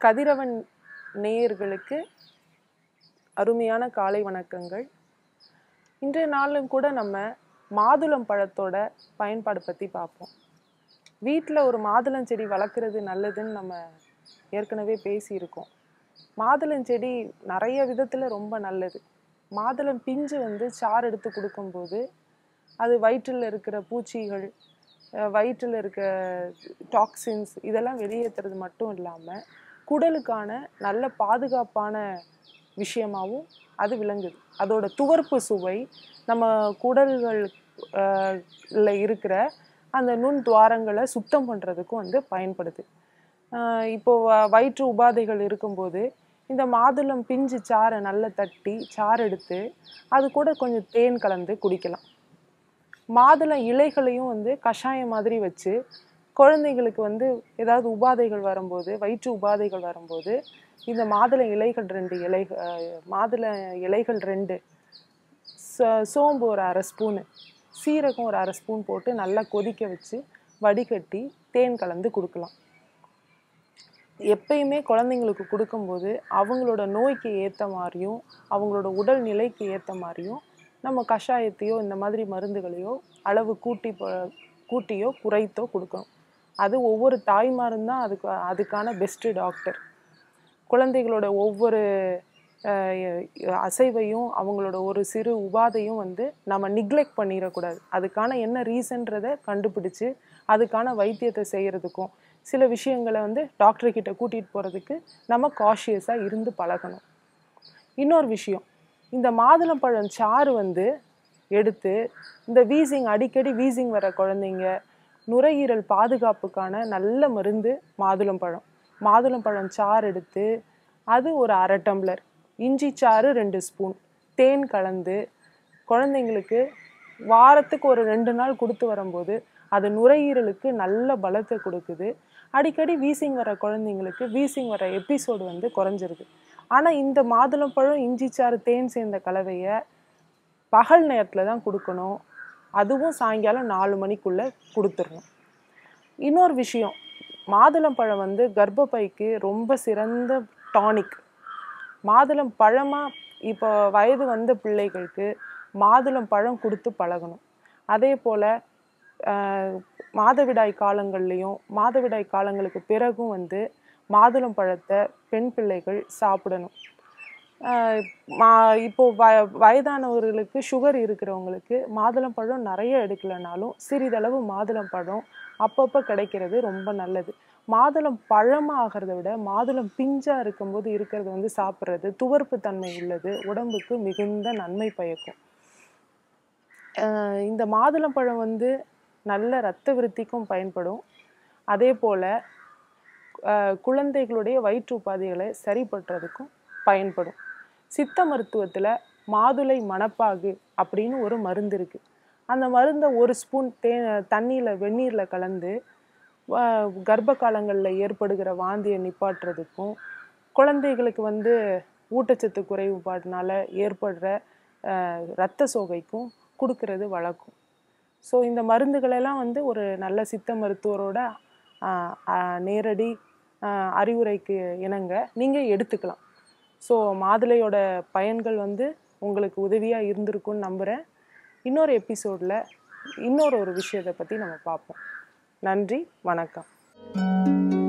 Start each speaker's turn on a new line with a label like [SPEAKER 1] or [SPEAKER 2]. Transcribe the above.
[SPEAKER 1] கதிரவன் நேயர்களுக்கு அருமையான காலை வணக்கங்கள் இன்றைய நாளும் கூட நம்ம மாதுளம் பழத்தோட பயன்பாடு பற்றி பார்ப்போம் வீட்டில் ஒரு மாதுளம் செடி வளர்க்குறது நல்லதுன்னு நம்ம ஏற்கனவே பேசியிருக்கோம் மாதுளம் செடி நிறைய விதத்தில் ரொம்ப நல்லது மாதுளம் பிஞ்சு வந்து சாறு எடுத்து கொடுக்கும்போது அது வயிற்றில் இருக்கிற பூச்சிகள் அஹ் வயிற்றில் இருக்க டாக்ஸின்ஸ் இதெல்லாம் வெளியேற்றுறது மட்டும் இல்லாமல் குடலுக்கான நல்ல பாதுகாப்பான விஷயமாகவும் அது விளங்குது அதோட துவர்ப்பு சுவை நம்ம குடல்கள் அஹ், ல இருக்கிற அந்த நுண் துவாரங்களை சுத்தம் பண்ணுறதுக்கும் வந்து பயன்படுது அஹ் இப்போ வ- வயிற்று உபாதைகள் இருக்கும்போது இந்த மாதுளம் பிஞ்சு சாறை நல்லா தட்டி சாறு எடுத்து அது கூட கொஞ்சம் தேன் கலந்து குடிக்கலாம் மாதுளம் இலைகளையும் வந்து கஷாயம் மாதிரி வச்சு குழந்தைங்களுக்கு வந்து ஏதாவது உபாதைகள் வரும்போது வயிற்று உபாதைகள் வரும்போது இந்த மாதுளை இலைகள் ரெண்டு இலை அஹ், மாதுளை இலைகள் ரெண்டு சோ- சோம்பு ஒரு அரை ஸ்பூனு சீரகம் ஒரு அரை ஸ்பூன் போட்டு நல்லா கொதிக்க வச்சு வடிகட்டி தேன் கலந்து கொடுக்கலாம் எப்பயுமே குழந்தைங்களுக்கு கொடுக்கும்போது அவங்களோட நோய்க்கு ஏற்ற மாதிரியும் அவங்களோட உடல் நிலைக்கு ஏற்ற மாதிரியும் நம்ம கஷாயத்தையோ இந்த மாதிரி மருந்துகளையோ அளவு கூட்டி ப- கூட்டியோ குறைத்தோ கொடுக்கணும் அது ஒவ்வொரு தாய்மாரும் தான் அதுக்கு அதுக்கான பெஸ்ட்டு டாக்டர் குழந்தைகளோட ஒவ்வொரு அஹ், அசைவையும் அவங்களோட ஒரு சிறு உபாதையும் வந்து நம்ம நிக்லெக்ட் பண்ணிடக்கூடாது அதுக்கான என்ன ரீசன்றதை கண்டுபிடிச்சு அதுக்கான வைத்தியத்தை செய்கிறதுக்கும் சில விஷயங்களை வந்து டாக்டர் கிட்ட கூட்டிகிட்டு போகிறதுக்கு நம்ம காஷியஸாக இருந்து பழகணும் இன்னொரு விஷயம் இந்த மாதுளம்பழம் சாறு வந்து எடுத்து இந்த வீசிங் அடிக்கடி வீசிங் வர குழந்தைங்க நுரையீரல் பாதுகாப்புக்கான நல்ல மருந்து மாதுளம்பழம் மாதுளம்பழம் சாறு எடுத்து அது ஒரு அரை டம்ளர் இஞ்சி சாறு ரெண்டு ஸ்பூன் தேன் கலந்து குழந்தைங்களுக்கு வாரத்துக்கு ஒரு ரெண்டு நாள் கொடுத்து வரும்போது அது நுரையீரலுக்கு நல்ல பலத்தை கொடுக்குது அடிக்கடி வீசிங் வர குழந்தைங்களுக்கு வீசிங் வர எபிசோடு வந்து குறைஞ்சிருது ஆனால் இந்த மாதுளம்பழம் இஞ்சி சாறு தேன் சேர்ந்த கலவையை பகல் நேரத்தில் தான் கொடுக்கணும் அதுவும் சாயங்காலம் நாலு மணிக்குள்ளே கொடுத்துடணும் இன்னொரு விஷயம் மாதுளம்பழம் வந்து கர்ப்பப்பைக்கு ரொம்ப சிறந்த டானிக் மாதுளம் பழமாக இப்போ வயது வந்த பிள்ளைகளுக்கு மாதுளம் பழம் கொடுத்து பழகணும் அதே போல் மாதவிடாய் காலங்கள்லேயும் மாதவிடாய் காலங்களுக்கு பிறகும் வந்து மாதுளம் பழத்தை பெண் பிள்ளைகள் சாப்பிடணும் ஆஹ் மா இப்போ வ வயதானவர்களுக்கு சுகர் இருக்கிறவங்களுக்கு மாதுளம்பழம் நிறைய எடுக்கலைனாலும் சிறிதளவு மாதுளம்பழம் அப்பப்போ கிடைக்கிறது ரொம்ப நல்லது மாதுளம் பழமாகிறத விட மாதுளம் பிஞ்சா இருக்கும்போது இருக்கிறது வந்து சாப்பிட்றது துவர்ப்பு தன்மை உள்ளது உடம்புக்கு மிகுந்த நன்மை பயக்கும் ஆஹ் இந்த மாதுளம்பழம் வந்து நல்ல இரத்த விருத்திக்கும் பயன்படும் அதே போல் குழந்தைகளுடைய வயிற்று உபாதைகளை சரிப்படுறதுக்கும் பயன்படும் சித்த மருத்துவத்தில் மாதுளை மணப்பாகு அப்படின்னு ஒரு மருந்து இருக்குது அந்த மருந்தை ஒரு ஸ்பூன் தே தண்ணியில் வெந்நீரில் கலந்து ஆஹ் கர்ப்ப காலங்களில் ஏற்படுகிற வாந்தியை நிப்பாட்டுறதுக்கும் குழந்தைகளுக்கு வந்து ஊட்டச்சத்து குறைபாடுனால ஏற்படுற ஆஹ் இரத்த சோகைக்கும் கொடுக்கறது வழக்கம் ஸோ இந்த மருந்துகளெல்லாம் வந்து ஒரு நல்ல சித்த மருத்துவரோட ஆஹ் ஆஹ் நேரடி ஆஹ் அறிவுரைக்கு இணங்க நீங்கள் எடுத்துக்கலாம் ஸோ மாதுளையோட பயன்கள் வந்து உங்களுக்கு உதவியாக இருந்திருக்கும்னு நம்புகிறேன் இன்னொரு எபிசோடில் இன்னொரு ஒரு விஷயத்தை பற்றி நம்ம பார்ப்போம் நன்றி வணக்கம்